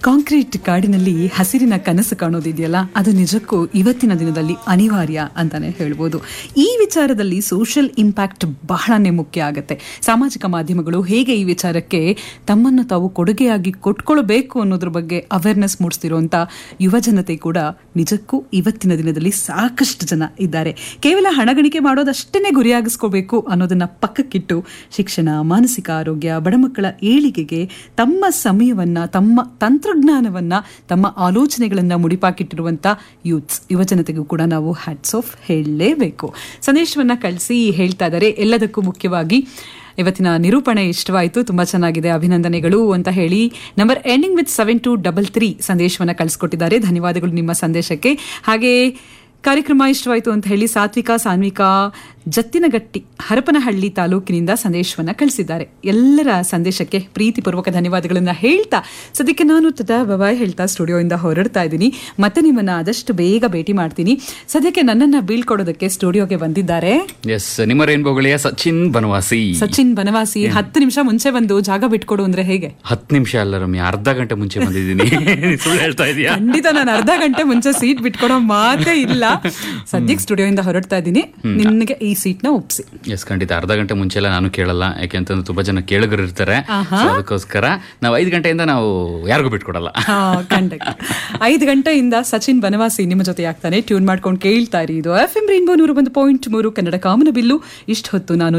concrete ಕಾಡಿನಲ್ಲಿ ಹಸಿರಿನ ಕನಸು ಕಾಣೋದಿದೆಯಲ್ಲ ಅದು ನಿಜಕ್ಕೂ ಇವತ್ತಿನ ದಿನದಲ್ಲಿ ಅನಿವಾರ್ಯ ಅಂತಾನೆ ಹೇಳ್ಬೋದು ಈ ವಿಚಾರದಲ್ಲಿ ಸೋಷಿಯಲ್ ಇಂಪ್ಯಾಕ್ಟ್ ಬಹಳನೇ ಮುಖ್ಯ ಆಗುತ್ತೆ ಸಾಮಾಜಿಕ ಮಾಧ್ಯಮಗಳು ಹೇಗೆ ಈ ವಿಚಾರಕ್ಕೆ ತಮ್ಮನ್ನು ತಾವು ಕೊಡುಗೆಯಾಗಿ ಕೊಟ್ಕೊಳ್ಬೇಕು ಅನ್ನೋದ್ರ ಬಗ್ಗೆ ಅವೇರ್ನೆಸ್ ಮೂಡಿಸ್ತಿರುವಂತ ಯುವ ಜನತೆ ಕೂಡ ನಿಜಕ್ಕೂ ಇವತ್ತಿನ ದಿನದಲ್ಲಿ ಸಾಕಷ್ಟು ಜನ ಇದ್ದಾರೆ ಕೇವಲ ಹಣಗಳಿಕೆ ಮಾಡೋದಷ್ಟೇ ಗುರಿಯಾಗಿಸ್ಕೋಬೇಕು ಅನ್ನೋದನ್ನ ಪಕ್ಕಕ್ಕಿಟ್ಟು ಶಿಕ್ಷಣ ಮಾನಸಿಕ ಆರೋಗ್ಯ ಬಡಮಕ್ಕಳ ಏಳಿಗೆಗೆ ತಮ್ಮ ಸಮಯವನ್ನ ತಮ್ಮ ತಂತ್ರಜ್ಞಾನವನ್ನ ತಮ್ಮ ಆಲೋಚನೆಗಳನ್ನ ಮುಡಿಪಾಕಿಟ್ಟಿರುವಂತ ಯೂತ್ಸ್ ಯುವಜನತೆಗೂ ಕೂಡ ನಾವು ಹ್ಯಾಟ್ಸ್ ಆಫ್ ಹೇಳಲೇಬೇಕು ಸಂದೇಶವನ್ನ ಕಳಿಸಿ ಹೇಳ್ತಾ ಇದ್ದಾರೆ ಎಲ್ಲದಕ್ಕೂ ಮುಖ್ಯವಾಗಿ ಇವತ್ತಿನ ನಿರೂಪಣೆ ಇಷ್ಟವಾಯಿತು ತುಂಬಾ ಚೆನ್ನಾಗಿದೆ ಅಭಿನಂದನೆಗಳು ಅಂತ ಹೇಳಿ number ending with seven two double three ಸಂದೇಶವನ್ನ ಕಳಿಸ್ಕೊಟ್ಟಿದ್ದಾರೆ ಧನ್ಯವಾದಗಳು ನಿಮ್ಮ ಸಂದೇಶಕ್ಕೆ ಹಾಗೆ ಕಾರ್ಯಕ್ರಮ ಇಷ್ಟವಾಯಿತು ಅಂತ ಹೇಳಿ ಸಾತ್ವಿಕ ಸಾನ್ವಿಕಾ ಜತ್ತಿನಗಟ್ಟಿ ಹರಪನಹಳ್ಳಿ ತಾಲೂಕಿನಿಂದ ಸಂದೇಶವನ್ನ ಕಳಿಸಿದ್ದಾರೆ ಎಲ್ಲರ ಸಂದೇಶಕ್ಕೆ ಪ್ರೀತಿಪೂರ್ವಕ ಧನ್ಯವಾದಗಳನ್ನ ಹೇಳ್ತಾ ಸದ್ಯಕ್ಕೆ ನಾನು ತದಾ ಬಬಾಯ್ ಹೇಳ್ತಾ ಸ್ಟುಡಿಯೋಯಿಂದ ಹೊರಡ್ತಾ ಇದ್ದೀನಿ ಮತ್ತೆ ನಿಮ್ಮನ್ನ ಆದಷ್ಟು ಬೇಗ ಭೇಟಿ ಮಾಡ್ತೀನಿ ಸದ್ಯಕ್ಕೆ ನನ್ನನ್ನ ಬೀಳ್ಕೊಡೋದಕ್ಕೆ ಸ್ಟುಡಿಯೋಗೆ ಬಂದಿದ್ದಾರೆ ಎಸ್ ನಿಮ್ಮ ರೇನ್ಬೋಗಳಿಯ ಸಚಿನ್ ಬನವಾಸಿ ಸಚಿನ್ ಬನವಾಸಿ ಹತ್ತು ನಿಮಿಷ ಮುಂಚೆ ಬಂದು ಜಾಗ ಬಿಟ್ಕೊಡು ಅಂದ್ರೆ ಹೇಗೆ ಹತ್ತು ನಿಮಿಷ ಅಲ್ಲ ರಮ್ಯ ಅರ್ಧ ಗಂಟೆ ಮುಂಚೆ ಬಂದಿದ್ದೀನಿ ಸುಳ್ಳು ಹೇಳ್ತಾ ಇದೀಯಾ ಖಂಡಿತ ನಾನು ಅರ್ಧ ಗಂಟೆ ಮುಂಚೆ ಸೀಟ್ ಬಿಟ್ಕೊಡೋ ಮಾತೇ ಇಲ್ಲ ಸದ್ಯಕ್ಕೆ ಸ್ಟುಡಿಯೋಯಿಂದ ಹೊರಡ್ತಾ ಇದ್ದೀನಿ ನಿನ್ಗೆ ಈ ಸೀಟ್ ನ ಒಪ್ಸಿ ಎಸ್ ಖಂಡಿತ ಅರ್ಧ ಗಂಟೆ ಮುಂಚೆ ಎಲ್ಲ ನಾನು ಕೇಳಲ್ಲ ಯಾಕೆಂತಂದ್ರೆ ತುಂಬಾ ಜನ ಕೇಳುಗರು ಇರ್ತಾರೆ So ಅದಕ್ಕೋಸ್ಕರ ನಾವು ಐದು ಗಂಟೆಯಿಂದ ನಾವು ಯಾರಿಗೂ ಬಿಟ್ಕೊಡಲ್ಲ ಹಾ ಖಂಡಿತ ಐದು ಗಂಟೆಯಿಂದ ಸಚಿನ್ ಬನವಾಸಿ ನಿಮ್ಮ ಜೊತೆ ಆಗ್ತಾನೆ ಟ್ಯೂನ್ ಮಾಡ್ಕೊಂಡು ಕೇಳ್ತಾ ಇರಿ ಇದು ಎಫ್ ಎಂ ರೈನ್ಬೋ ನೂರ ಒಂದು ಪಾಯಿಂಟ್ ಮೂರು ಕನ್ನಡ ಕಾಮನ ಬಿಲ್ಲು ಇಷ್ಟು ಹೊತ್ತು ನಾನು